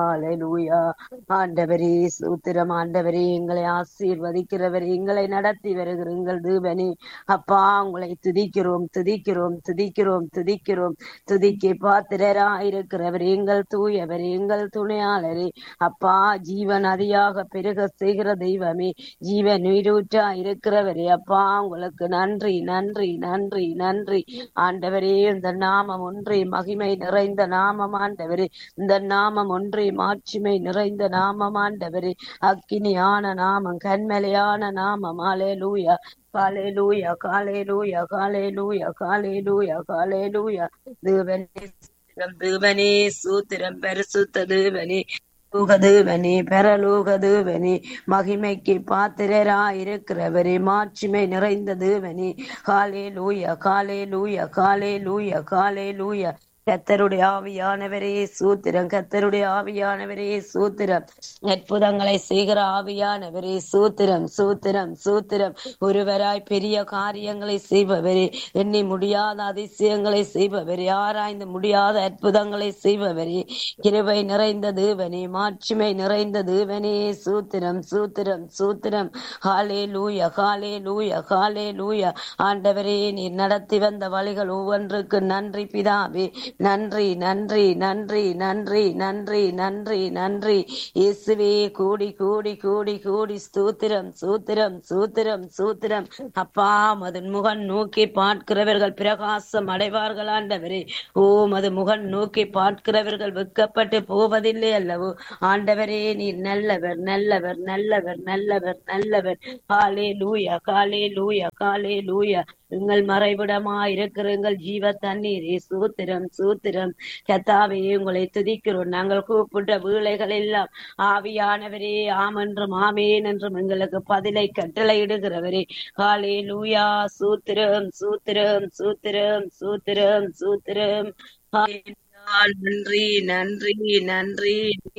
ஹalleluya ஆண்டவரே சூத்திரம் ஆண்டவரே எங்களை ஆசீர்வதிக்கிறவரே எங்களை நடத்தி வருகிற எங்கள் தேவனே அப்பா உங்களை துதிக்கிறோம் துதிக்கிறோம் துதிக்கிறோம் துதிக்கிறோம் துதிக்க பாத்திரரா இருக்கிறவர் எங்கள் தூயவர் எங்கள் துணையாளரே அப்பா ஜீவன் அதியாக பெருக செய்கிற தெய்வமே ஜீவன் உயிரூற்றா இருக்கிறவரே அப்பா உங்களுக்கு நன்றி நன்றி நன்றி நன்றி ஆண்டவரே இந்த நாமம் ஒன்றே மகிமை நிறைந்த நாமம் ஆண்டவரே இந்த நாமம் ஒன்றே மாட்சிமை நிறைந்த நாமம் ஆண்டவரே அக்கினியான நாமம் கண்மலையான நாமம் அலேலூயா காலேலூயா காலேலூயா காலேலூயா காலேலூயா காலேலூயா தேவனே சூத்திரம் தேவனே சூத்திரம் பரிசுத்த தேவனே லோகதேவனே பரலோகதேவனே மகிமைக்கு பாத்திரரா இருக்கிறவரே மாட்சிமை நிறைந்த தேவனே காலே லூயா காலே லூயா காலே லூயா காலே லூயா கத்தருடைய ஆவியானவரே சூத்திரம் கத்தருடைய ஆவியானவரே சூத்திரம் அற்புதங்களை செய்கிற ஆவியானவரே சூத்திரம் சூத்திரம் சூத்திரம் ஒருவராய் பெரிய காரியங்களை செய்பவரே எண்ணி முடியாத அதிசயங்களை செய்பவரே ஆராய்ந்து முடியாத அற்புதங்களை செய்பவரே கிருபை நிறைந்த தேவனே மாட்சிமை நிறைந்த தேவனே சூத்திரம் சூத்திரம் சூத்திரம் ஹாலே லூயா காலே லூயா காலே லூயா ஆண்டவரே நீர் நடத்தி வந்த வழிகள் ஒவ்வொன்றுக்கு நன்றி பிதாவே நன்றி நன்றி நன்றி நன்றி நன்றி நன்றி நன்றி இயேசுவே கூடி கூடி கூடி கூடி ஸ்தூத்திரம் சூத்திரம் சூத்திரம் சூத்திரம் அப்பா மது முகன் நோக்கி பார்க்கிறவர்கள் பிரகாசம் அடைவார்கள் ஆண்டவரே ஓ மது முகன் நோக்கி பார்க்கிறவர்கள் வெக்கப்பட்டு போவதில்லை அல்லவோ ஆண்டவரே நீர் நல்லவர் நல்லவர் நல்லவர் நல்லவர் நல்லவர் காலே லூயா காலே லூயா காலே லூயா எங்கள் மறைவிடமா இருக்கிற எங்கள் ஜீவ தண்ணீரே சூத்திரம் சூத்திரம் கத்தாவே உங்களை துதிக்கிறோம் நாங்கள் கூப்பிட்ட வீளைகள் எல்லாம் ஆவியானவரே ஆம் என்றும் ஆமேன் என்றும் எங்களுக்கு பதிலை கட்டளையிடுகிறவரே காலே லூயா சூத்திரம் சூத்திரம் சூத்திரம் சூத்திரம் சூத்திரம் நன்றி நன்றி நன்றி